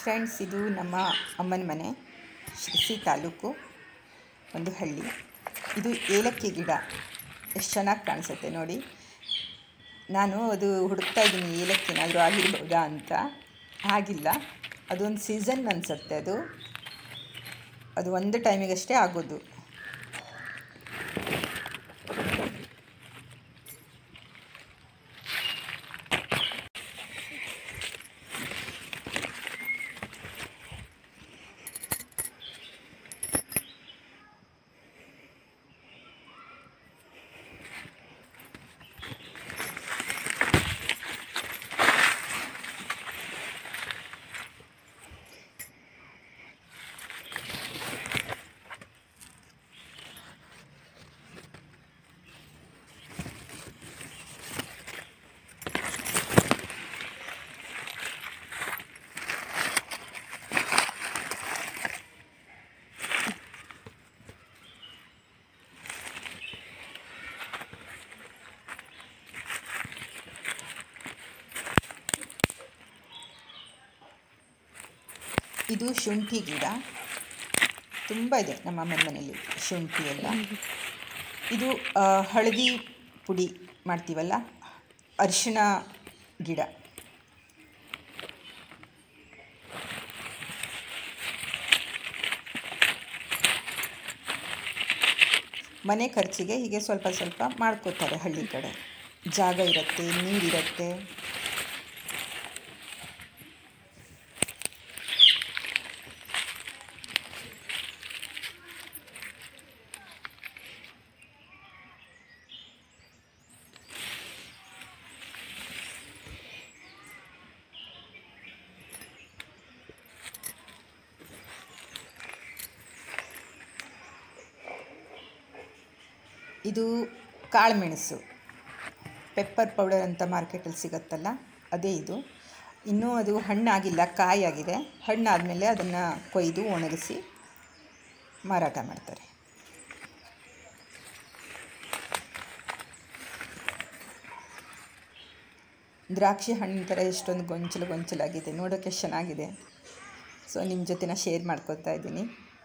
Friends ಇದು ನಮ್ಮ ಅಮ್ಮನ ಮನೆ ಶಿರಸಿ ತಾಲೂಕು ಒಂದು ಹಳ್ಳಿ ಇದು ಏಲಕ್ಕಿ ಗಿಡ ಎಷ್ಟು ಚೆನ್ನಾಗಿ ಕಾಣಿಸುತ್ತೆ ನೋಡಿ ನಾನು ಅದು ಹುಡುಕ್ತಾ ಇದ್ದೀನಿ ಏಲಕ್ಕಿ ಏನಾದರೂ ಆಗಿರ್ಬೋದಾ ಅಂತ ಆಗಿಲ್ಲ ಅದೊಂದು ಸೀಸನ್ ಅನಿಸುತ್ತೆ ಅದು ಅದು ಒಂದು ಟೈಮಿಗಷ್ಟೇ ಆಗೋದು ಇದು ಶುಂಠಿ ಗಿಡ ತುಂಬ ಇದೆ ನಮ್ಮ ಅಮ್ಮನ ಮನೆಯಲ್ಲಿ ಶುಂಠಿ ಎಲ್ಲ ಇದು ಆ, ಹಳದಿ ಪುಡಿ ಮಾಡ್ತೀವಲ್ಲ ಅರಿಶಿಣ ಗಿಡ ಮನೆ ಖರ್ಚಿಗೆ ಹೀಗೆ ಸ್ವಲ್ಪ ಸ್ವಲ್ಪ ಮಾಡ್ಕೋತಾರೆ ಹಳ್ಳಿ ಕಡೆ ಜಾಗ ಇರುತ್ತೆ ನೀರಿರುತ್ತೆ ಇದು ಕಾಳುಮೆಣಸು ಪೆಪ್ಪರ್ ಪೌಡರ್ ಅಂತ ಮಾರ್ಕೆಟಲ್ಲಿ ಸಿಗುತ್ತಲ್ಲ ಅದೇ ಇದು ಇನ್ನೂ ಅದು ಹಣ್ಣಾಗಿಲ್ಲ ಕಾಯಾಗಿದೆ ಹಣ್ಣಾದಮೇಲೆ ಅದನ್ನು ಕೊಯ್ದು ಒಣಗಿಸಿ ಮಾರಾಟ ಮಾಡ್ತಾರೆ ದ್ರಾಕ್ಷಿ ಹಣ್ಣಿನ ಥರ ಎಷ್ಟೊಂದು ಗೊಂಚಲು ಗೊಂಚಲಾಗಿದೆ ನೋಡೋಕ್ಕೆ ಎಷ್ಟು ಚೆನ್ನಾಗಿದೆ ಸೊ ನಿಮ್ಮ ಜೊತೆ ನಾನು ಶೇರ್ ಮಾಡ್ಕೊತಾ ಇದ್ದೀನಿ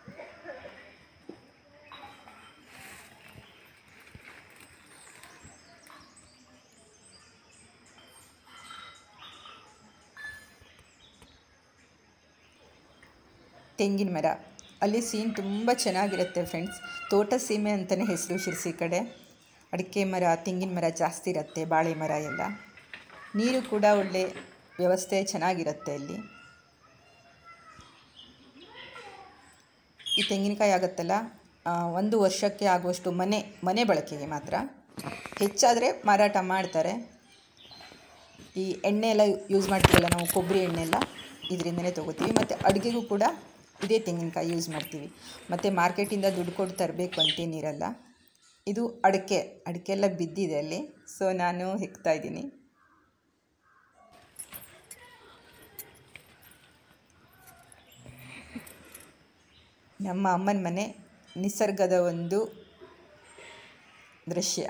ತೆಂಗಿನ ಮರ ಅಲ್ಲಿ ಸೀನ್ ತುಂಬ ಚೆನ್ನಾಗಿರುತ್ತೆ ಫ್ರೆಂಡ್ಸ್ ತೋಟ ಸೀಮೆ ಅಂತಲೇ ಹೆಸರು ಶಿರ್ಸಿ ಕಡೆ ಅಡಿಕೆ ಮರ ತೆಂಗಿನ ಮರ ಜಾಸ್ತಿ ಇರುತ್ತೆ ಬಾಳೆ ಮರ ಎಲ್ಲ ನೀರು ಕೂಡ ಒಳ್ಳೆ ವ್ಯವಸ್ಥೆ ಚೆನ್ನಾಗಿರುತ್ತೆ ಅಲ್ಲಿ ಈ ತೆಂಗಿನಕಾಯಿ ಆಗುತ್ತಲ್ಲ ಆ, ಒಂದು ವರ್ಷಕ್ಕೆ ಆಗುವಷ್ಟು ಮನೆ ಮನೆ ಬಳಕೆಗೆ ಮಾತ್ರ ಹೆಚ್ಚಾದರೆ ಮಾರಾಟ ಮಾಡ್ತಾರೆ ಈ ಎಣ್ಣೆ ಎಲ್ಲ ಯೂಸ್ ಮಾಡ್ತೀವಲ್ಲ ನಾವು ಕೊಬ್ಬರಿ ಎಣ್ಣೆ ಎಲ್ಲ ಇದರಿಂದನೇ ತೊಗೋತೀವಿ ಮತ್ತು ಅಡುಗೆಗೂ ಕೂಡ ಇದೇ ತೆಂಗಿನಕಾಯಿ ಯೂಸ್ ಮಾಡ್ತೀವಿ ಮತ್ತು ಮಾರ್ಕೆಟಿಂದ ದುಡ್ಡು ಕೊಟ್ಟು ತರಬೇಕು ಅಂತೇನಿರಲ್ಲ ಇದು ಅಡಿಕೆ ಅಡಿಕೆ ಎಲ್ಲ ಬಿದ್ದಿದೆ ಅಲ್ಲಿ ಸೊ ನಾನು ಹೆಕ್ತಾ ಇದ್ದೀನಿ ನಮ್ಮ ಅಮ್ಮನ ಮನೆ ನಿಸರ್ಗದ ಒಂದು ದೃಶ್ಯ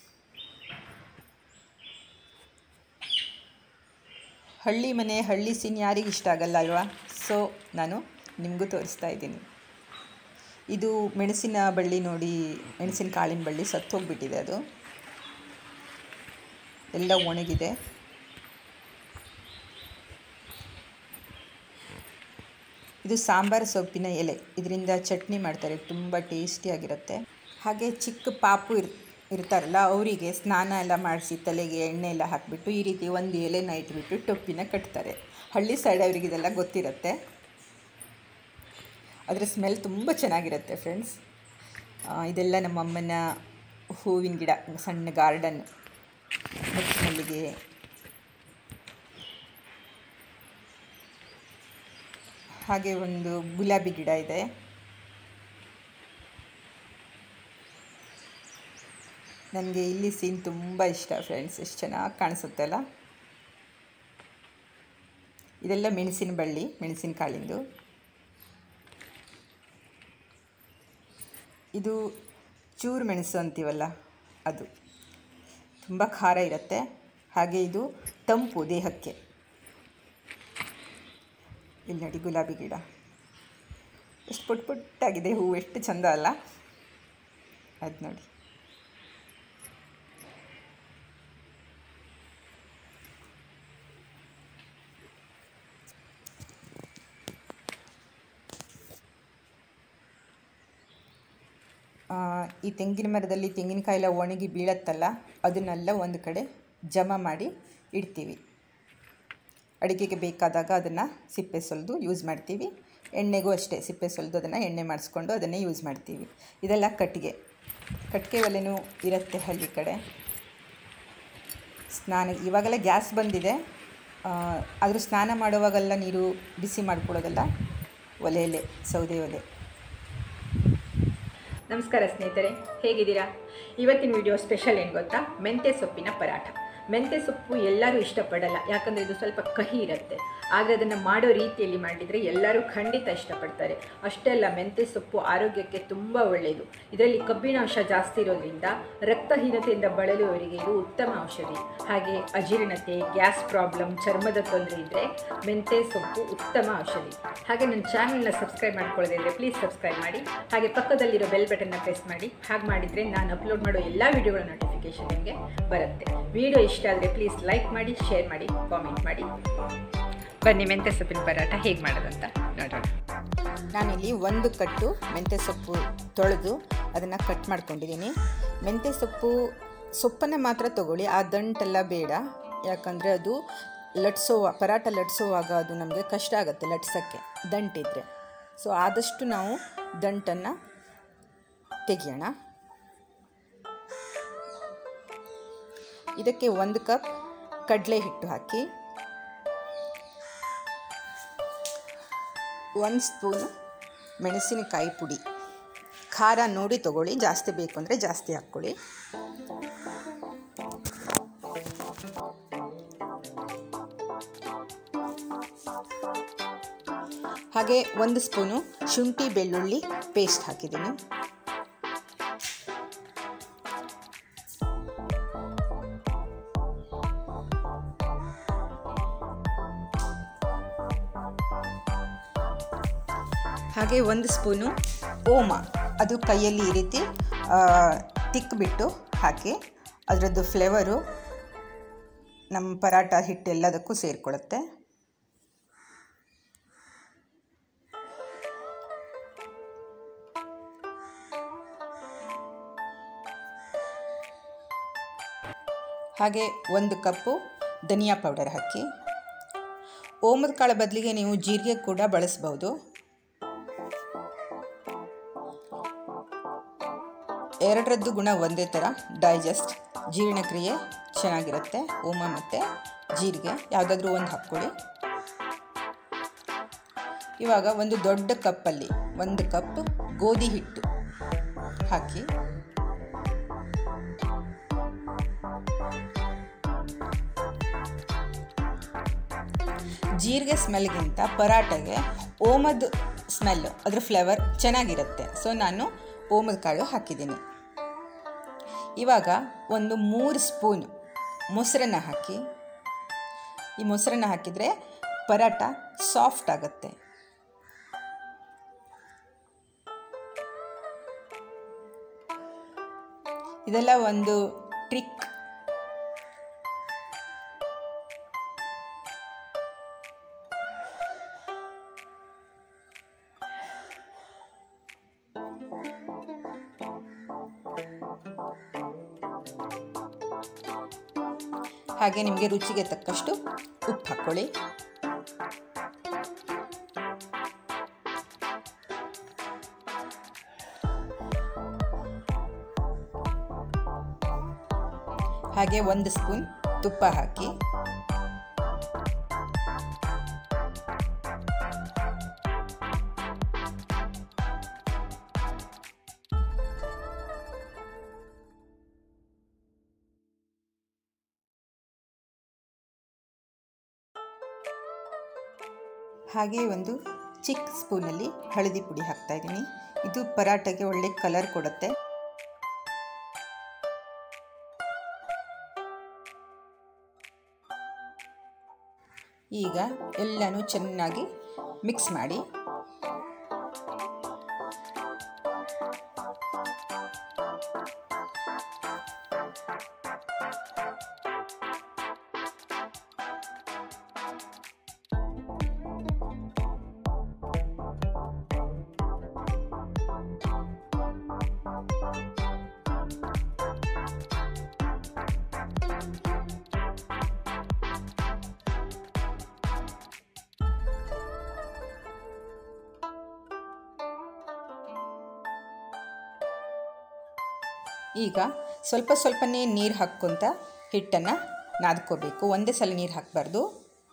ಹಳ್ಳಿ ಮನೆ ಹಳ್ಳಿ ಸೀನ್ ಯಾರಿಗೆ ಇಷ್ಟ ಆಗಲ್ಲ ಅಲ್ವಾ ಸೊ ನಾನು ನಿಮಗೂ ತೋರಿಸ್ತಾ ಇದ್ದೀನಿ ಇದು ಮೆಣಸಿನ ಬಳ್ಳಿ ನೋಡಿ ಮೆಣಸಿನ ಕಾಳಿನ ಬಳ್ಳಿ ಸತ್ತು ಹೋಗ್ಬಿಟ್ಟಿದೆ ಅದು ಎಲ್ಲ ಒಣಗಿದೆ ಇದು ಸಾಂಬಾರು ಸೊಪ್ಪಿನ ಎಲೆ ಇದರಿಂದ ಚಟ್ನಿ ಮಾಡ್ತಾರೆ ತುಂಬ ಟೇಸ್ಟಿಯಾಗಿರುತ್ತೆ ಹಾಗೆ ಚಿಕ್ಕ ಪಾಪು ಇರ್ ಇರ್ತಾರಲ್ಲ ಅವರಿಗೆ ಸ್ನಾನ ಎಲ್ಲ ಮಾಡಿಸಿ ತಲೆಗೆ ಎಣ್ಣೆ ಎಲ್ಲ ಹಾಕಿಬಿಟ್ಟು ಈ ರೀತಿ ಒಂದು ಎಲೆನ ಇಟ್ಬಿಟ್ಟು ಟೊಪ್ಪಿನ ಕಟ್ತಾರೆ ಹಳ್ಳಿ ಸೈಡ್ ಅವರಿಗೆ ಇದೆಲ್ಲ ಗೊತ್ತಿರುತ್ತೆ ಅದರ ಸ್ಮೆಲ್ ತುಂಬ ಚೆನ್ನಾಗಿರುತ್ತೆ ಫ್ರೆಂಡ್ಸ್ ಇದೆಲ್ಲ ನಮ್ಮ ಅಮ್ಮನ ಹೂವಿನ ಗಿಡ ಸಣ್ಣ ಗಾರ್ಡನ್ ಮುಚ್ಚು ಮಲ್ಲಿಗೆ ಹಾಗೆ ಒಂದು ಗುಲಾಬಿ ಗಿಡ ಇದೆ ನನಗೆ ಇಲ್ಲಿ ಸೀನ್ ತುಂಬ ಇಷ್ಟ ಫ್ರೆಂಡ್ಸ್ ಎಷ್ಟು ಚೆನ್ನಾಗಿ ಕಾಣಿಸುತ್ತೆ ಅಲ್ಲ ಇದೆಲ್ಲ ಮೆಣಸಿನ ಬಳ್ಳಿ ಮೆಣಸಿನ ಕಾಳಿಂದು ಇದು ಚೂರು ಮೆಣಸು ಅಂತೀವಲ್ಲ ಅದು ತುಂಬ ಖಾರ ಇರುತ್ತೆ ಹಾಗೆ ಇದು ತಂಪು ದೇಹಕ್ಕೆ ಇಲ್ಲಿ ನೋಡಿ ಗುಲಾಬಿ ಗಿಡ ಎಷ್ಟು ಪುಟ್ ಪುಟ್ಟಾಗಿದೆ ಹೂವು ಎಷ್ಟು ಚಂದ ಅಲ್ಲ ಅದು ನೋಡಿ ಆ, ಈ ತೆಂಗಿನ ಮರದಲ್ಲಿ ತೆಂಗಿನಕಾಯಿ ಎಲ್ಲ ಒಣಗಿ ಬೀಳತ್ತಲ್ಲ ಅದನ್ನೆಲ್ಲ ಒಂದು ಕಡೆ ಜಮಾ ಮಾಡಿ ಇಡ್ತೀವಿ ಅಡುಗೆಗೆ ಬೇಕಾದಾಗ ಅದನ್ನು ಸಿಪ್ಪೆ ಸುಲಿದು ಯೂಸ್ ಮಾಡ್ತೀವಿ ಎಣ್ಣೆಗೂ ಅಷ್ಟೇ ಸಿಪ್ಪೆ ಸುಲಿದು ಅದನ್ನು ಎಣ್ಣೆ ಮಾಡಿಸ್ಕೊಂಡು ಅದನ್ನೇ ಯೂಸ್ ಮಾಡ್ತೀವಿ ಇದೆಲ್ಲ ಕಟ್ಟಿಗೆ ಕಟ್ಟಿಗೆ ಒಲೆನೂ ಇರುತ್ತೆ ಹಳ್ಳಿ ಕಡೆ ಸ್ನಾನ ಇವಾಗೆಲ್ಲ ಗ್ಯಾಸ್ ಬಂದಿದೆ ಆದರೂ ಸ್ನಾನ ಮಾಡುವಾಗೆಲ್ಲ ನೀರು ಬಿಸಿ ಮಾಡ್ಕೊಳ್ಳೋದೆಲ್ಲ ಒಲೆಯಲ್ಲೇ ಸೌದೆ ಒಲೆ ನಮಸ್ಕಾರ ಸ್ನೇಹಿತರೆ ಹೇಗಿದ್ದೀರಾ ಇವತ್ತಿನ ವಿಡಿಯೋ ಸ್ಪೆಷಲ್ ಏನು ಗೊತ್ತಾ ಮೆಂತ್ಯ ಸೊಪ್ಪಿನ ಪರಾಠ ಮೆಂತ್ಯ ಸೊಪ್ಪು ಎಲ್ಲರೂ ಇಷ್ಟಪಡಲ್ಲ ಯಾಕಂದರೆ ಇದು ಸ್ವಲ್ಪ ಕಹಿ ಇರುತ್ತೆ ಆದರೆ ಅದನ್ನು ಮಾಡೋ ರೀತಿಯಲ್ಲಿ ಮಾಡಿದರೆ ಎಲ್ಲರೂ ಖಂಡಿತ ಇಷ್ಟಪಡ್ತಾರೆ ಅಷ್ಟೇ ಅಲ್ಲ ಮೆಂತ್ಯ ಸೊಪ್ಪು ಆರೋಗ್ಯಕ್ಕೆ ತುಂಬ ಒಳ್ಳೆಯದು ಇದರಲ್ಲಿ ಕಬ್ಬಿನಾಂಶ ಜಾಸ್ತಿ ಇರೋದ್ರಿಂದ ರಕ್ತಹೀನತೆಯಿಂದ ಬಳಲುವವರಿಗೆ ಇದು ಉತ್ತಮ ಔಷಧಿ ಹಾಗೆ ಅಜೀರ್ಣತೆ ಗ್ಯಾಸ್ ಪ್ರಾಬ್ಲಮ್ ಚರ್ಮದ ತೊಂದರೆ ಇದ್ದರೆ ಮೆಂತ್ಯ ಸೊಪ್ಪು ಉತ್ತಮ ಔಷಧಿ ಹಾಗೆ ನನ್ನ ಚಾನಲ್ನ ಸಬ್ಸ್ಕ್ರೈಬ್ ಮಾಡ್ಕೊಳ್ಳೋದೇ ಇದ್ದರೆ ಪ್ಲೀಸ್ ಸಬ್ಸ್ಕ್ರೈಬ್ ಮಾಡಿ ಹಾಗೆ ಪಕ್ಕದಲ್ಲಿರೋ ಬೆಲ್ ಬಟನ್ನ ಪ್ರೆಸ್ ಮಾಡಿ ಹಾಗೆ ಮಾಡಿದರೆ ನಾನು ಅಪ್ಲೋಡ್ ಮಾಡೋ ಎಲ್ಲ ವಿಡಿಯೋಗಳ ನೋಟಿಫಿಕೇಶನ್ ನಿಮಗೆ ಬರುತ್ತೆ ವಿಡಿಯೋ ಇಷ್ಟ ಆದರೆ ಪ್ಲೀಸ್ ಲೈಕ್ ಮಾಡಿ ಶೇರ್ ಮಾಡಿ ಕಾಮೆಂಟ್ ಮಾಡಿ ಬನ್ನಿ ಮೆಂತ್ಯ ಸೊಪ್ಪಿನ ಪರಾಠ ಹೇಗೆ ಮಾಡೋದಂತ ನೋಡೋಣ ನಾನಿಲ್ಲಿ ಒಂದು ಕಟ್ಟು ಮೆಂತ್ಯ ಸೊಪ್ಪು ತೊಳೆದು ಅದನ್ನು ಕಟ್ ಮಾಡ್ಕೊಂಡಿದ್ದೀನಿ ಮೆಂತ್ಯ ಸೊಪ್ಪು ಸೊಪ್ಪನ್ನು ಮಾತ್ರ ತಗೊಳ್ಳಿ ಆ ದಂಟೆಲ್ಲ ಬೇಡ ಯಾಕಂದರೆ ಅದು ಲಟ್ಸೋವ ಪರಾಟ ಲಟ್ಸೋವಾಗ ಅದು ನಮಗೆ ಕಷ್ಟ ಆಗುತ್ತೆ ಲಟ್ಸೋಕ್ಕೆ ದಂಟಿದ್ರೆ ಸೊ ಆದಷ್ಟು ನಾವು ದಂಟನ್ನು ತೆಗಿಯೋಣ ಇದಕ್ಕೆ ಒಂದು ಕಪ್ ಕಡಲೆ ಹಿಟ್ಟು ಹಾಕಿ ಒಂದು ಸ್ಪೂನ್ ಮೆಣಸಿನಕಾಯಿ ಪುಡಿ ಖಾರ ನೋಡಿ ತಗೊಳ್ಳಿ ಜಾಸ್ತಿ ಬೇಕು ಅಂದರೆ ಜಾಸ್ತಿ ಹಾಕ್ಕೊಳ್ಳಿ ಹಾಗೆ ಒಂದು ಸ್ಪೂನು ಶುಂಠಿ ಬೆಳ್ಳುಳ್ಳಿ ಪೇಸ್ಟ್ ಹಾಕಿದ್ದೀನಿ ಹಾಗೆ ಒಂದು ಸ್ಪೂನು ಓಮ ಅದು ಕೈಯಲ್ಲಿ ಈ ರೀತಿ ತಿಕ್ಕಿಬಿಟ್ಟು ಹಾಕಿ ಅದರದ್ದು ಫ್ಲೇವರು ನಮ್ಮ ಪರಾಟ ಹಿಟ್ಟು ಎಲ್ಲದಕ್ಕೂ ಸೇರಿಕೊಳ್ಳುತ್ತೆ ಹಾಗೆ ಒಂದು ಕಪ್ಪು ಧನಿಯಾ ಪೌಡರ್ ಹಾಕಿ ಓಮದ ಕಾಳು ಬದಲಿಗೆ ನೀವು ಜೀರಿಗೆ ಕೂಡ ಬಳಸ್ಬೋದು ಎರಡರದ್ದು ಗುಣ ಒಂದೇ ಥರ ಡೈಜೆಸ್ಟ್ ಜೀರ್ಣಕ್ರಿಯೆ ಚೆನ್ನಾಗಿರುತ್ತೆ ಓಮ ಮತ್ತು ಜೀರಿಗೆ ಯಾವುದಾದ್ರೂ ಒಂದು ಹಾಕ್ಕೊಳ್ಳಿ ಇವಾಗ ಒಂದು ದೊಡ್ಡ ಕಪ್ಪಲ್ಲಿ ಒಂದು ಕಪ್ ಗೋಧಿ ಹಿಟ್ಟು ಹಾಕಿ ಜೀರಿಗೆ ಸ್ಮೆಲ್ಗಿಂತ ಪರಾಟಗೆ ಓಮದ ಸ್ಮೆಲ್ ಅದ್ರ ಫ್ಲೇವರ್ ಚೆನ್ನಾಗಿರುತ್ತೆ ಸೊ ನಾನು ಓಮದ ಕಾಳು ಹಾಕಿದ್ದೀನಿ ಇವಾಗ ಒಂದು ಮೂರು ಸ್ಪೂನ್ ಮೊಸರನ್ನ ಹಾಕಿ ಈ ಮೊಸರನ್ನ ಹಾಕಿದರೆ ಪರಾಟ ಸಾಫ್ಟ್ ಆಗುತ್ತೆ ಇದೆಲ್ಲ ಒಂದು ಟ್ರಿಕ್ ಹಾಗೆ ನಿಮಗೆ ರುಚಿಗೆ ತಕ್ಕಷ್ಟು ಉಪ್ಪು ಹಾಕ್ಕೊಳ್ಳಿ ಹಾಗೆ ಒಂದು ಸ್ಪೂನ್ ತುಪ್ಪ ಹಾಕಿ ಹಾಗೆ ಒಂದು ಚಿಕ್ಕ ಸ್ಪೂನಲ್ಲಿ ಹಳದಿ ಪುಡಿ ಹಾಕ್ತಾ ಇದ್ದೀನಿ ಇದು ಪರಾಟಗೆ ಒಳ್ಳೆ ಕಲರ್ ಕೊಡುತ್ತೆ ಈಗ ಎಲ್ಲನೂ ಚೆನ್ನಾಗಿ ಮಿಕ್ಸ್ ಮಾಡಿ ಈಗ ಸ್ವಲ್ಪ ಸ್ವಲ್ಪನೇ ನೀರು ಹಾಕ್ಕೊತ ಹಿಟ್ಟನ್ನು ನಾದ್ಕೋಬೇಕು ಒಂದೇ ಸಲ ನೀರು ಹಾಕಬಾರ್ದು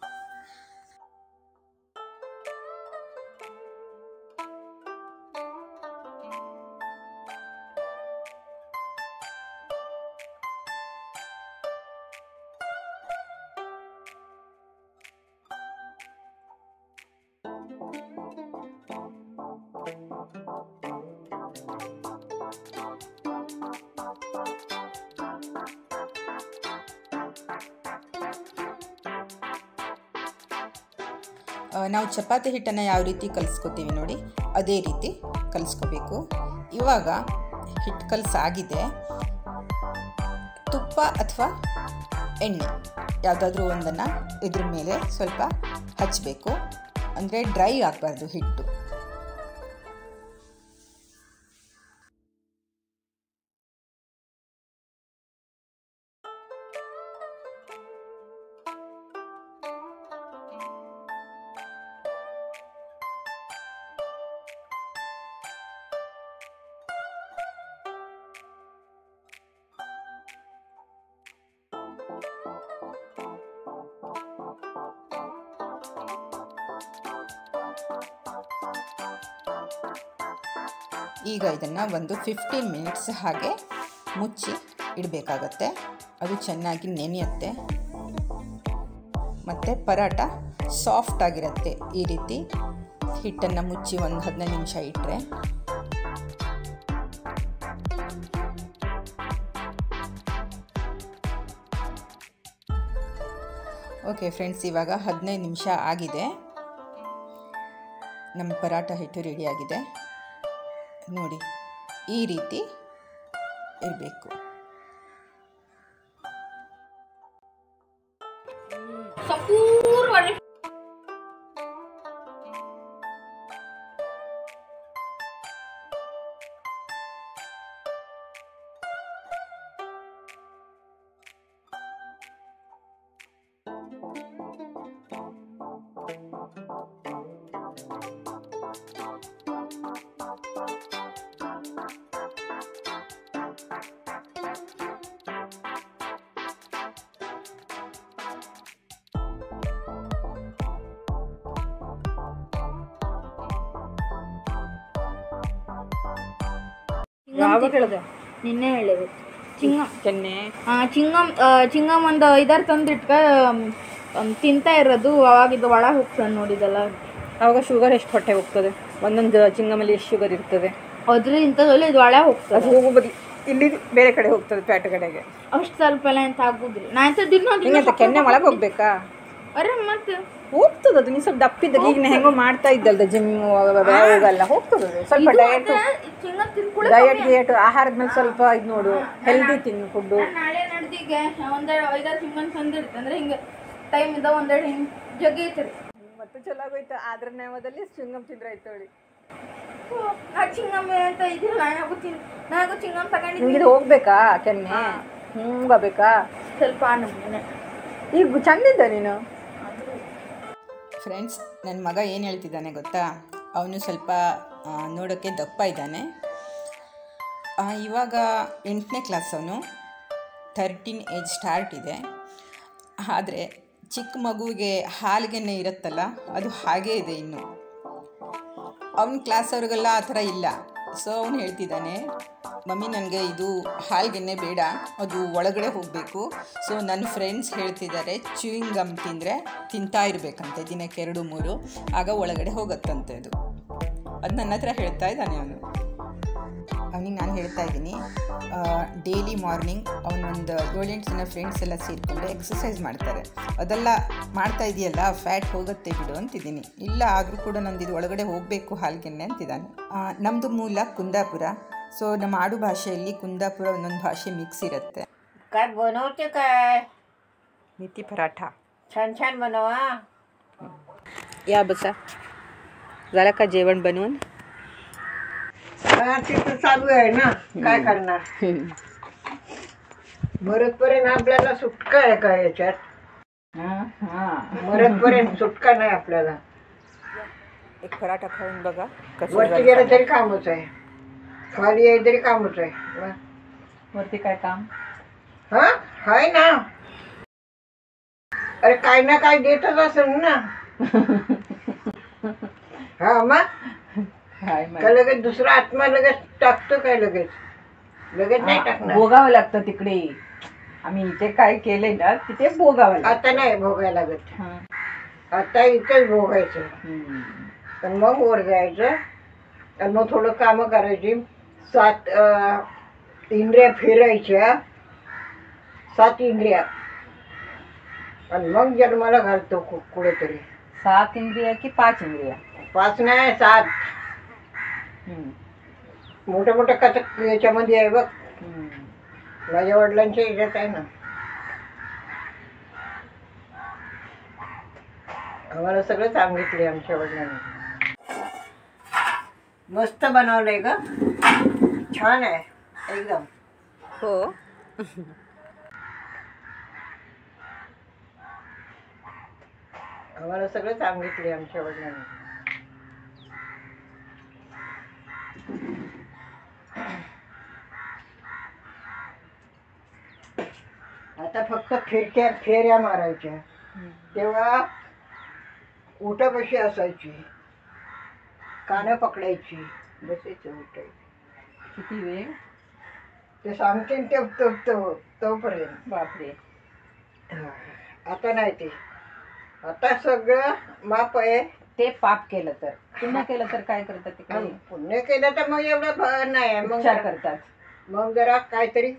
ಆ, ನಾವು ಚಪಾತಿ ಹಿಟ್ಟನ್ನು ಯಾವ ರೀತಿ ಕಲಿಸ್ಕೊತೀವಿ ನೋಡಿ ಅದೇ ರೀತಿ ಕಲಿಸ್ಕೋಬೇಕು ಇವಾಗ ಹಿಟ್ಟು ಕಲಸಾಗಿದೆ ತುಪ್ಪ ಅಥವಾ ಎಣ್ಣೆ ಯಾವುದಾದ್ರೂ ಒಂದನ್ನು ಇದ್ರ ಮೇಲೆ ಸ್ವಲ್ಪ ಹಚ್ಚಬೇಕು ಅಂದರೆ ಡ್ರೈ ಆಗಬಾರ್ದು ಹಿಟ್ಟು ಈಗ ಇದನ್ನು ಒಂದು ಫಿಫ್ಟೀನ್ ಮಿನಿಟ್ಸ್ ಹಾಗೆ ಮುಚ್ಚಿ ಇಡಬೇಕಾಗತ್ತೆ ಅದು ಚೆನ್ನಾಗಿ ನೆನೆಯುತ್ತೆ ಮತ್ತು ಪರಾಟ ಸಾಫ್ಟ್ ಆಗಿರುತ್ತೆ ಈ ರೀತಿ ಹಿಟ್ಟನ್ನು ಮುಚ್ಚಿ ಒಂದು ಹದಿನೈದು ನಿಮಿಷ ಇಟ್ಟರೆ ಓಕೆ ಫ್ರೆಂಡ್ಸ್ ಇವಾಗ ಹದಿನೈದು ನಿಮಿಷ ಆಗಿದೆ ನಮ್ಮ ಪರಾಟ ಹಿಟ್ಟು ರೆಡಿಯಾಗಿದೆ ನೋಡಿ ಈ ರೀತಿ ಇರಬೇಕು ಸಂಪೂರ್ಣವಾಗಿ ಯಾವಾಗ ಹೇಳಿದೆ ನಿನ್ನೆ ಹೇಳಿದೆ ಚಿಂಗಮ್ ಕೆನ್ನೆ ಆ, ಚಿಂಗಮ್ ಆ, ಚಿಂಗಮ್ ಒಂದು ಐದಾರು ತಂದಿಟ್ಕ ತಿಂತಾ ಇರೋದು ಅವಾಗ ಇದು ಒಳ ಹೋಗ್ತಾನೆ ನೋಡಿದಲ್ಲ ಆವಾಗ ಶುಗರ್ ಎಷ್ಟು ಹೊಟ್ಟೆ ಹೋಗ್ತದೆ ಒಂದೊಂದು ಚಿಂಗಮಲ್ಲಿ ಎಷ್ಟು ಶುಗರ್ ಇರ್ತದೆ ಅದ್ರ ಇಂಥದ್ರಲ್ಲಿ ಇದು ಒಳ ಹೋಗ್ತದೆ ಅದು ಹೋಗೋ ಬದಿ ಇಲ್ಲಿ ಬೇರೆ ಕಡೆ ಹೋಗ್ತದೆ ಪ್ಯಾಟ ಕಡೆಗೆ ಅಷ್ಟು ಸ್ವಲ್ಪ ಎಲ್ಲ ಎಂತ ಆಗುದಿಲ್ಲ ನಾ ಎಂತ ದಿನ ದಿನ ಹಿಂಗಂತ ಕೆನ್ನೆ ಒಳಗೆ ಹೋಗ್ಬೇಕಾ ಅರೆ ಮತ್ತೆ ಹೋಗ್ತದೆ ಅದು ನೀನು ಸ್ವಲ್ಪ ದಪ್ಪಿದ್ದಾಗ ಈಗ ನೀನು ಹೆಂಗೋ ಮಾಡ್ತಾ ಇದ್ದಲ್ದ ಜಿಮ್ ಹೋಗಲ್ಲ ಹೋಗ್ತದೆ ಅದು. ಸ್ವಲ್ಪ ಡಯಟ್ ಚಿಂಗಮ್ ತಿನ್ಕೊಳ್ಳಿ ಡಯಟ್ ಗಿಯಟ್ ಆಹಾರದ ಮೇಲೆ ಸ್ವಲ್ಪ ಇದು ನೋಡು ಹೆಲ್ದಿ ತಿನ್ನು ಫುಡ್ಡು ನಾಳೆ ನಡೆದಿಗೆ ಒಂದೆರಡು ಐದಾರು ಚಿಂಗಮ್ ತಂದಿಡ್ತೆ ಅಂದ್ರೆ ಹಿಂಗೆ ಟೈಮ್ ಇದ್ದ ಒಂದೆರಡು ಹಿಂಗೆ ಜಗ್ಗಿ ಐತ್ರಿ ಮತ್ತೆ ಚಲೋ ಆಗೋಯ್ತು ಆದ್ರ ನೇಮದಲ್ಲಿ ಚುಂಗಮ್ ತಿಂದ್ರೆ ಆಯ್ತು ಹೇಳಿ ನಾ ಚಿಂಗಮ್ ಅಂತ ಇದಿಲ್ಲ ನಾನಾಗೂ ತಿನ್ ನಾನಾಗೂ ಚಿಂಗಮ್ ತಗೊಂಡಿದ್ದೀನಿ ನಿಂಗೆ ಇದು ಹೋಗ್ಬೇಕಾ ಕೆನ್ನೆ ಹೋಗಬೇಕಾ ಸ್ವಲ್ಪ ನಮ್ಮನೆ ಈಗ ಚಂದಿದ್ದ ನೀನು ಫ್ರೆಂಡ್ಸ್ ನನ್ನ ಮಗ ಏನು ಹೇಳ್ತಿದ್ದಾನೆ ಗೊತ್ತಾ ಅವನು ಸ್ವಲ್ಪ ಆ, ನೋಡೋಕ್ಕೆ ದಪ್ಪ ಇದ್ದಾನೆ ಆ, ಇವಾಗ ಎಂಟನೇ ಕ್ಲಾಸ್ ಅವನು ಥರ್ಟೀನ್ ಏಜ್ ಸ್ಟಾರ್ಟ್ ಇದೆ ಆದರೆ ಚಿಕ್ಕ ಮಗುವಿಗೆ ಹಾಲಿಗೆನೆ ಇರುತ್ತಲ್ಲ ಅದು ಹಾಗೇ ಇದೆ ಇನ್ನು ಅವನ ಕ್ಲಾಸ್ ಅವ್ರಿಗೆಲ್ಲ ಆ ಥರ ಇಲ್ಲ ಸೊ ಅವನು ಹೇಳ್ತಿದ್ದಾನೆ ಮಮ್ಮಿ ನನಗೆ ಇದು ಹಾಲ್ಗೆನೆ ಬೇಡ ಅದು ಒಳಗಡೆ ಹೋಗಬೇಕು ಸೊ ನನ್ನ ಫ್ರೆಂಡ್ಸ್ ಹೇಳ್ತಿದ್ದಾರೆ ಚೂಯಿಂಗ್ ಗಮ್ ತಿಂದರೆ ತಿಂತಾ ಇರಬೇಕಂತೆ ದಿನಕ್ಕೆ ಎರಡು ಮೂರು ಆಗ ಒಳಗಡೆ ಹೋಗುತ್ತಂತೆ ಅದು ಅದು ನನ್ನ ಹತ್ರ ಹೇಳ್ತಾ ಇದ್ದಾನೆ ಅವನು ಅವನಿಗೆ ನಾನು ಹೇಳ್ತಾ ಇದ್ದೀನಿ ಡೈಲಿ ಮಾರ್ನಿಂಗ್ ಅವನೊಂದು ಏಳೆಂಟು ಜನ ಫ್ರೆಂಡ್ಸ್ ಎಲ್ಲ ಸೇರಿಕೊಂಡು ಎಕ್ಸಸೈಸ್ ಮಾಡ್ತಾರೆ ಅದೆಲ್ಲ ಮಾಡ್ತಾ ಇದೆಯಲ್ಲ ಫ್ಯಾಟ್ ಹೋಗುತ್ತೆ ಬಿಡು ಅಂತಿದ್ದೀನಿ ಇಲ್ಲ ಆದರೂ ಕೂಡ ನಂದು ಇದು ಒಳಗಡೆ ಹೋಗಬೇಕು ಹಾಲ್ಗೆನ್ನೆ ಅಂತಿದ್ದಾನೆ ನಮ್ಮದು ಮೂಲ ಕುಂದಾಪುರ ಸೊ ನಮ್ಮ ಆಡು ಭಾಷೆಯಲ್ಲಿ ಕುಂದಾಪುರ ಒಂದೊಂದು ಭಾಷೆ ಮಿಕ್ಸ್ ಇರುತ್ತೆ काय बनवते काय ಮಿತಿ ಪರಾಠ छान छान बनवा या बसा झाला का जेवण बनवून हा ते तर चालू आहे ना काय करणार मरतपर्यंत आपल्याला सुटका आहे का याच्यात मरतपर्यंत सुटका नाही आपल्याला एक पराठा खाऊन बघा वरती गेलं तरी कामच आहे खाली आहे तरी कामच आहे वा. वरती काय काम हा हाय ना अरे काय ना काय देतच असेल ना हा मग हाय का लगेच दुसरा आत्मा लगेच टाकतो काय लगेच लगेच नाही टाकणार भोगावं लागतं तिकडे आम्ही इथे काय केले ना तिथे भोगावं लागतं आता नाही भोगायला लागत हं. आता इथंच भोगायचं हम्म. पण मग वर जायचं आणि मग थोडं कामं करायची सात अं, इंद्रिया फिरायच्या सात इंद्रिया आणि मग जन्माला घालतो कु- कुठेतरी सात इंद्रिया की पाच इंद्रिया पाच नाही सात हम्म. मोठ्या मोठ्या कथक याच्यामध्ये आहे बघ हम्म. माझ्या वडिलांच्या ह्याच्यात आहे ना आम्हाला सगळं सांगितले आमच्या वडिलांनी मस्त बनवलंय ग छान आहे एकदम हो आम्हाला सगळं सांगितले आमच्या वडिलांनी आता फक्त फिरक्या फेऱ्या मारायच्या तेव्हा उठापशी असायची कानं पकडायची बसायचं उठायची किती वेळ ते सांगते ते तो तो तोपर्यंत बापरे हा. आता नाही ते आता सगळं माप आहे ते पाप केलं तर पुन्हा केलं तर काय करतात तिकडे आणि पुण्य केलं तर मग एवढं भ- नाही आहे. मग उपचार करतात मग जरा काहीतरी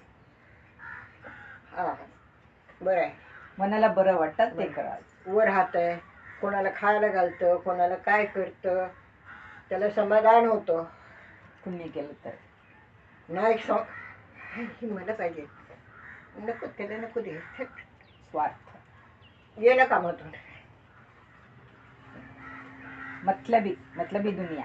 हा बरं आहे मनाला बरं वाटतात ते करा वर हात आहे कोणाला खायला घालतं कोणाला काय करतं त्याला समाधान होतं पुण्य केलं तर नाही सम हे मला पाहिजे नको त्याला नको दे थट. स्वार्थ गेलं कामातून मतलबी मतलबी दुनिया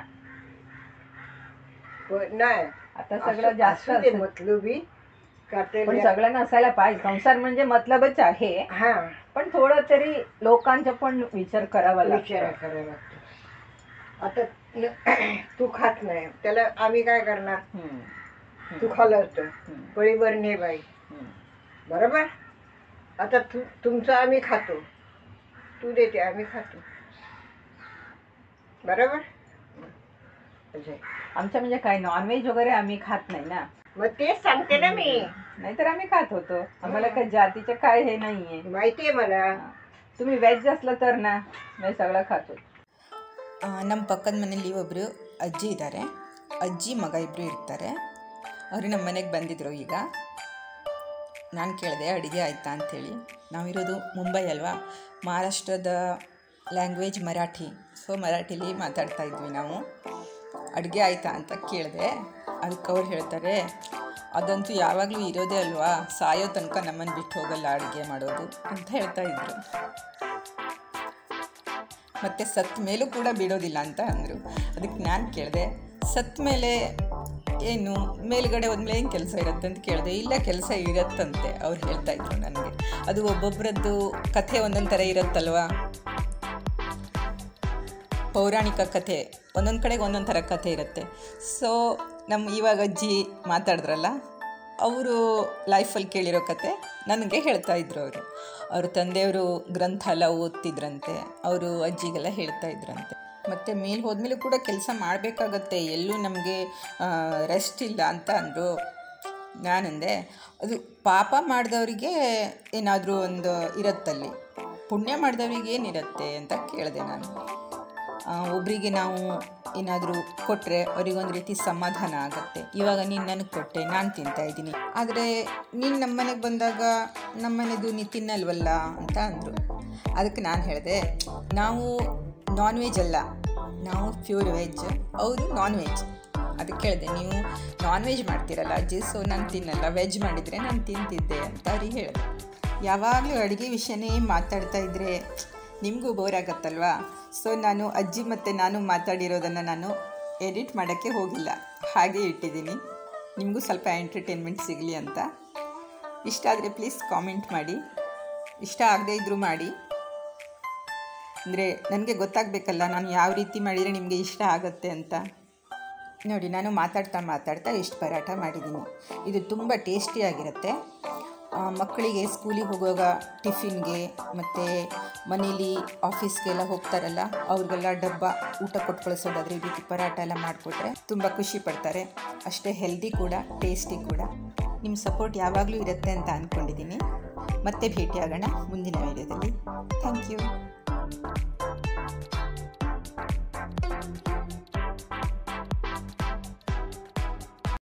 पण नाही आता सगळं जास्त असू दे असतं. मतलबी का ते पण सगळ्यांना असायला पाहिजे संसार म्हणजे मतलबच आहे हा पण थोडं तरी लोकांचा पण विचार करावा विचार लागतो करावा लागतो आता न- तू खात नाही त्याला आम्ही काय करणार हम्म. तू खाल्लं असतं हम्म. पळीभर ने बाई हम्म. बरोबर आता तू तुमचं आम्ही खातो तू देते आम्ही खातो बरोबर असं आहे. आमच्या म्हणजे काय नॉनव्हेज वगैरे आम्ही खात नाही ना मग तेच सांगते ना मी नाहीतर आम्ही खात होतो आम्हाला काही जातीचे काय हे नाहीये माहिती आहे मला तुम्ही ವೆಜ್ असलं तर ना मी सगळं खातो ಆ, ನಮ್ಮ ಪಕ್ಕದ ಮನೇಲಿ ಒಬ್ಬರು ಅಜ್ಜಿ ಇದ್ದಾರೆ ಅಜ್ಜಿ ಮಗ ಇಬ್ಬರು ಇರ್ತಾರೆ ಅವರು ನಮ್ಮ ಮನೆಗೆ ಬಂದಿದ್ದರು ಈಗ ನಾನು ಕೇಳಿದೆ ಅಡುಗೆ ಆಯಿತಾ ಅಂಥೇಳಿ ನಾವಿರೋದು ಮುಂಬೈ ಅಲ್ವಾ ಮಹಾರಾಷ್ಟ್ರದ ಲ್ಯಾಂಗ್ವೇಜ್ ಮರಾಠಿ ಸೊ ಮರಾಠಿಲಿ ಮಾತಾಡ್ತಾ ಇದ್ವಿ ನಾವು ಅಡುಗೆ ಆಯಿತಾ ಅಂತ ಕೇಳಿದೆ ಅದಕ್ಕೆ ಅವ್ರು ಹೇಳ್ತಾರೆ ಅದಂತೂ ಯಾವಾಗಲೂ ಇರೋದೇ ಅಲ್ವಾ ಸಾಯೋ ತನಕ ನಮ್ಮನ್ನು ಬಿಟ್ಟು ಹೋಗಲ್ಲ ಅಡುಗೆ ಮಾಡೋದು ಅಂತ ಹೇಳ್ತಾ ಇದ್ರು ಮತ್ತು ಸತ್ತ ಮೇಲೂ ಕೂಡ ಬಿಡೋದಿಲ್ಲ ಅಂತ ಅಂದರು ಅದಕ್ಕೆ ನಾನು ಕೇಳಿದೆ ಸತ್ತ ಮೇಲೆ ಏನು ಮೇಲ್ಗಡೆ ಹೋದ್ಮೇಲೆ ಏನು ಕೆಲಸ ಇರುತ್ತೆ ಅಂತ ಕೇಳಿದೆ ಇಲ್ಲ ಕೆಲಸ ಇರತ್ತಂತೆ ಅವ್ರು ಹೇಳ್ತಾ ಇದ್ರು ನನಗೆ ಅದು ಒಬ್ಬೊಬ್ಬರದ್ದು ಕಥೆ ಒಂದೊಂದು ಥರ ಇರುತ್ತಲ್ವಾ ಪೌರಾಣಿಕ ಕಥೆ ಒಂದೊಂದು ಕಡೆಗೆ ಒಂದೊಂದು ಥರ ಕಥೆ ಇರುತ್ತೆ ಸೊ ನಮ್ಮ ಇವಾಗ ಅಜ್ಜಿ ಮಾತಾಡಿದ್ರಲ್ಲ ಅವರು ಲೈಫಲ್ಲಿ ಕೇಳಿರೋ ಕತೆ ನನಗೆ ಹೇಳ್ತಾ ಇದ್ರು ಅವರು ಅವ್ರ ತಂದೆಯವರು ಗ್ರಂಥ ಎಲ್ಲ ಓದ್ತಿದ್ರಂತೆ ಅವರು ಅಜ್ಜಿಗೆಲ್ಲ ಹೇಳ್ತಾ ಇದ್ರಂತೆ ಮತ್ತು ಮೇಲೆ ಹೋದ್ಮೇಲೂ ಕೂಡ ಕೆಲಸ ಮಾಡಬೇಕಾಗತ್ತೆ ಎಲ್ಲೂ ನಮಗೆ ರೆಸ್ಟ್ ಇಲ್ಲ ಅಂತ ಅಂದರು ನಾನಂದೆ ಅದು ಪಾಪ ಮಾಡಿದವರಿಗೆ ಏನಾದರೂ ಒಂದು ಇರತ್ತಲ್ಲಿ ಪುಣ್ಯ ಮಾಡಿದವರಿಗೆ ಏನಿರುತ್ತೆ ಅಂತ ಕೇಳಿದೆ ನಾನು ಆ, ಒಬ್ಬರಿಗೆ ನಾವು ಏನಾದರೂ ಕೊಟ್ಟರೆ ಅವರಿಗೊಂದು ರೀತಿ ಸಮಾಧಾನ ಆಗುತ್ತೆ ಇವಾಗ ನೀನು ನನಗೆ ಕೊಟ್ಟೆ ನಾನು ತಿಂತಾ ಇದ್ದೀನಿ ಆದರೆ ನೀನು ನಮ್ಮ ಮನೆಗೆ ಬಂದಾಗ ನಮ್ಮ ಮನೆದು ನೀ ತಿನ್ನಲ್ವಲ್ಲ ಅಂತ ಅಂದರು ಅದಕ್ಕೆ ನಾನು ಹೇಳಿದೆ ನಾವು ನಾನ್ ವೆಜ್ ಅಲ್ಲ ನಾವು ಪ್ಯೂರ್ ವೆಜ್ ಅವರು ನಾನ್ ವೆಜ್ ಅದಕ್ಕೆ ಕೇಳಿದೆ ನೀವು ನಾನ್ ವೆಜ್ ಮಾಡ್ತೀರಲ್ಲ ಅಜ್ಜಿ ಸೊ ನಾನು ತಿನ್ನಲ್ಲ ವೆಜ್ ಮಾಡಿದರೆ ನಾನು ತಿಂತಿದ್ದೆ ಅಂತ ಅವ್ರಿಗೆ ಹೇಳಿದೆ ಯಾವಾಗಲೂ ಅಡುಗೆ ವಿಷಯನೇ ಮಾತಾಡ್ತಾ ಇದ್ದರೆ ನಿಮಗೂ ಬೋರ್ ಆಗತ್ತಲ್ವಾ ಸೊ ನಾನು ಅಜ್ಜಿ ಮತ್ತು ನಾನು ಮಾತಾಡಿರೋದನ್ನು ನಾನು ಎಡಿಟ್ ಮಾಡೋಕ್ಕೆ ಹೋಗಿಲ್ಲ ಹಾಗೆ ಇಟ್ಟಿದ್ದೀನಿ ನಿಮಗೂ ಸ್ವಲ್ಪ ಎಂಟರ್ಟೈನ್ಮೆಂಟ್ ಸಿಗಲಿ ಅಂತ ಇಷ್ಟ ಆದರೆ ಪ್ಲೀಸ್ ಕಾಮೆಂಟ್ ಮಾಡಿ ಇಷ್ಟ ಆಗದೇ ಇದ್ದರೂ ಮಾಡಿ ಅಂದರೆ ನನಗೆ ಗೊತ್ತಾಗಬೇಕಲ್ಲ ನಾನು ಯಾವ ರೀತಿ ಮಾಡಿದರೆ ನಿಮಗೆ ಇಷ್ಟ ಆಗುತ್ತೆ ಅಂತ ನೋಡಿ ನಾನು ಮಾತಾಡ್ತಾ ಮಾತಾಡ್ತಾ ಇಷ್ಟು ಪರಾಟ ಮಾಡಿದ್ದೀನಿ ಇದು ತುಂಬ ಟೇಸ್ಟಿಯಾಗಿರುತ್ತೆ ಆ, ಮಕ್ಕಳಿಗೆ ಸ್ಕೂಲಿಗೆ ಹೋಗುವಾಗ ಟಿಫಿನ್ಗೆ ಮತ್ತು ಮನೇಲಿ ಆಫೀಸ್ಗೆಲ್ಲ ಹೋಗ್ತಾರಲ್ಲ ಅವ್ರಿಗೆಲ್ಲ ಡಬ್ಬ ಊಟ ಕೊಟ್ಟು ಕಳಿಸೋದಾದ್ರೆ ಈ ರೀತಿ ಪರಾಟ ಎಲ್ಲ ಮಾಡಿಕೊಟ್ರೆ ತುಂಬ ಖುಷಿ ಪಡ್ತಾರೆ ಅಷ್ಟೇ ಹೆಲ್ದಿ ಕೂಡ ಟೇಸ್ಟಿ ಕೂಡ ನಿಮ್ಮ ಸಪೋರ್ಟ್ ಯಾವಾಗಲೂ ಇರುತ್ತೆ ಅಂತ ಅಂದ್ಕೊಂಡಿದ್ದೀನಿ ಮತ್ತೆ ಭೇಟಿಯಾಗೋಣ ಮುಂದಿನ ವೀಡಿಯೋದಲ್ಲಿ ಥ್ಯಾಂಕ್ ಯು